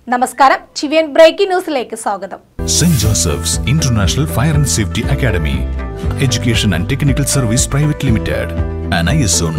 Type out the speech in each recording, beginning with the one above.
നമസ്കാരം ചിവിയൻ ബ്രേക്കിംഗ് ന്യൂസിലേക്ക് സ്വാഗതം St. Joseph's International Fire and Safety Academy, Education and Technical Service Private Limited, an ISO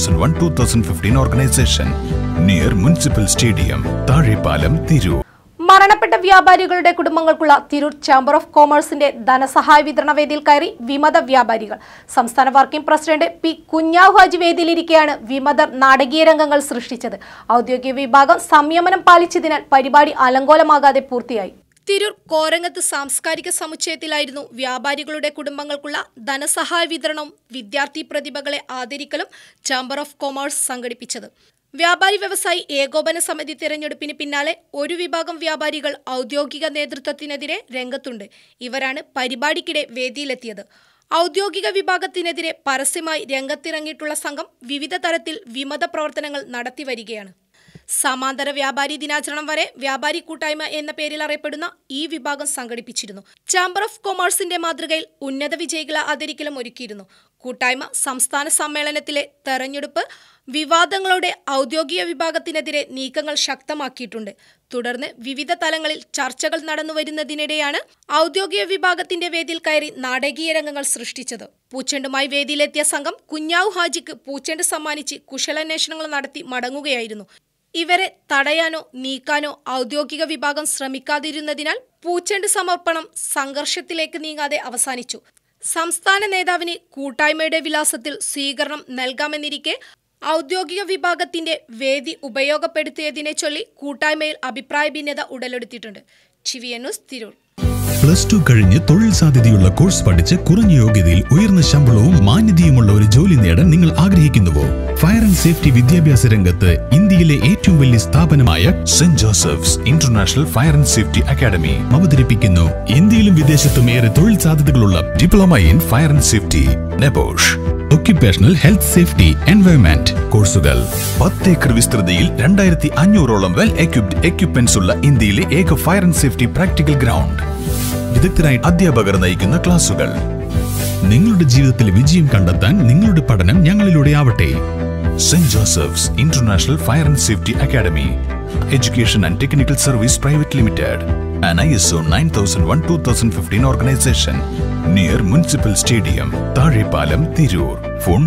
9001-2015 organization, near Municipal Stadium, Tarepalam, Thiru. മരണപ്പെട്ട വ്യാപാരികളുടെ കുടുംബങ്ങൾക്കുള്ള Tirur chamber of കോമേഴ്സിന്റെ ധനസഹായ വിതരണ വേദിയിൽ കയറി വിമത വ്യാപാരികൾ സംസ്ഥാന working president P Kunjahu Haji വേദിയിലിരിക്കെയാണ് വിമതർ നാടകീയ രംഗങ്ങൾ സൃഷ്ടിച്ചത് ഔദ്യോഗിക വിഭാഗം സംയമനം പാലിച്ചതിനാൽ പരിപാടി അലങ്കോലമാകാതെ പൂർത്തിയായി തിരൂർ കോരങ്ങത്ത് സാംസ്കാരിക സമുച്ചയത്തിലായിരുന്നു വ്യാപാരികളുടെ കുടുംബങ്ങൾക്കുള്ള ധനസഹായ വിതരണവും വിദ്യാർത്ഥി പ്രതിഭകളെ ആദരിക്കലും ചാംബർ ഓഫ് കൊമേഴ്സ് സംഘടിപ്പിച്ചത് വ്യാപാരി വ്യവസായി ഏകോപന സമിതി തിരഞ്ഞെടുപ്പിന് പിന്നാലെ ഒരു വിഭാഗം വ്യാപാരികൾ ഔദ്യോഗിക നേതൃത്വത്തിനെതിരെ രംഗത്തുണ്ട് ഇവരാണ് പരിപാടിക്കിടെ വേദിയിലെത്തിയത് ഔദ്യോഗിക വിഭാഗത്തിനെതിരെ പരസ്യമായി രംഗത്തിറങ്ങിയിട്ടുള്ള സംഘം വിവിധ തരത്തിൽ വിമത പ്രവർത്തനങ്ങൾ നടത്തിവരികയാണ് സമാന്തര വ്യാപാരി ദിനാചരണം വരെ വ്യാപാരി കൂട്ടായ്മ എന്ന പേരിൽ അറിയപ്പെടുന്ന ഈ വിഭാഗം സംഘടിപ്പിച്ചിരുന്നു ചാംബർ ഓഫ് കൊമേഴ്സിന്റെ മാതൃകയിൽ ഉന്നത വിജയികളെ ആദരിക്കലും ഒരുക്കിയിരുന്നു കൂട്ടായ്മ സംസ്ഥാന സമ്മേളനത്തിലെ തെരഞ്ഞെടുപ്പ് വിവാദങ്ങളുടെ ഔദ്യോഗിക വിഭാഗത്തിനെതിരെ നീക്കങ്ങൾ ശക്തമാക്കിയിട്ടുണ്ട് തുടർന്ന് വിവിധ തലങ്ങളിൽ ചർച്ചകൾ നടന്നു വരുന്നതിനിടെയാണ് ഔദ്യോഗിക വിഭാഗത്തിന്റെ വേദിയിൽ കയറി നാടകീയ രംഗങ്ങൾ സൃഷ്ടിച്ചത് പൂച്ചെണ്ടുമായി വേദിയിലെത്തിയ സംഘം കുഞ്ഞാവു ഹാജിക്ക് പൂച്ചെണ്ട് സമ്മാനിച്ച് കുശലാന്വേഷണങ്ങൾ നടത്തി മടങ്ങുകയായിരുന്നു ഇവരെ തടയാനോ നീക്കാനോ ഔദ്യോഗിക വിഭാഗം ശ്രമിക്കാതിരുന്നതിനാൽ പൂച്ചെണ്ട് സമർപ്പണം സംഘർഷത്തിലേക്ക് നീങ്ങാതെ അവസാനിച്ചു സംസ്ഥാന നേതാവിന് കൂട്ടായ്മയുടെ വിലാസത്തിൽ സ്വീകരണം നൽകാമെന്നിരിക്കെ ഔദ്യോഗിക വിഭാഗത്തിന്റെ വേദി ഉപയോഗപ്പെടുത്തിയതിനെ ചൊല്ലി കൂട്ടായ്മയിൽ അഭിപ്രായ ഭിന്നത ഉടലെടുത്തിട്ടുണ്ട് ചിവിയൻ ന്യൂസ് തിരൂർ പ്ലസ് ടു കഴിഞ്ഞ് തൊഴിൽ സാധ്യതയുള്ള കോഴ്സ് പഠിച്ച് കുറഞ്ഞ യോഗ്യതയിൽ ഉയർന്ന ശമ്പളവും മാന്യതയുമുള്ള ഒരു ജോലി നേടാൻ നിങ്ങൾ ആഗ്രഹിക്കുന്നുവോ ഫയർ ആൻഡ് സേഫ്റ്റി വിദ്യാഭ്യാസ രംഗത്ത് ഇന്ത്യയിലെ ഏറ്റവും വലിയ സ്ഥാപനമായ saint Joseph's international fire and safety academy അവതരിപ്പിക്കുന്നു ഇന്ത്യയിലും വിദേശത്തും ഏറെ തൊഴിൽ സാധ്യതകളുള്ള diploma in fire and safety NEBOSH occupational health safety environment കോഴ്സുകൾ പത്ത് ഏക്കർ വിസ്തൃതിയിൽ രണ്ടായിരത്തി അഞ്ഞൂറോളം വെൽ എക്യുപ്ഡ് എക്യുപ്മെന്റ്സ് ഉള്ള ഇന്ത്യയിലെ ഏക fire and safety practical ground വിദഗ്ധരായി അധ്യാപകർ നയിക്കുന്ന ക്ലാസുകൾ നിങ്ങളുടെ ജീവിതത്തിൽ വിജയം കണ്ടെത്താൻ നിങ്ങളുടെ പഠനം ഞങ്ങളിലൂടെ ആവട്ടെ saint Joseph's international fire and safety academy education and technical service private limited an ISO 9001-2015 organization near Municipal Stadium, Tarepalam, Tirur. Phone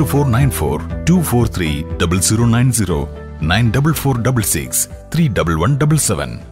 0494 243 0090 94466 31177.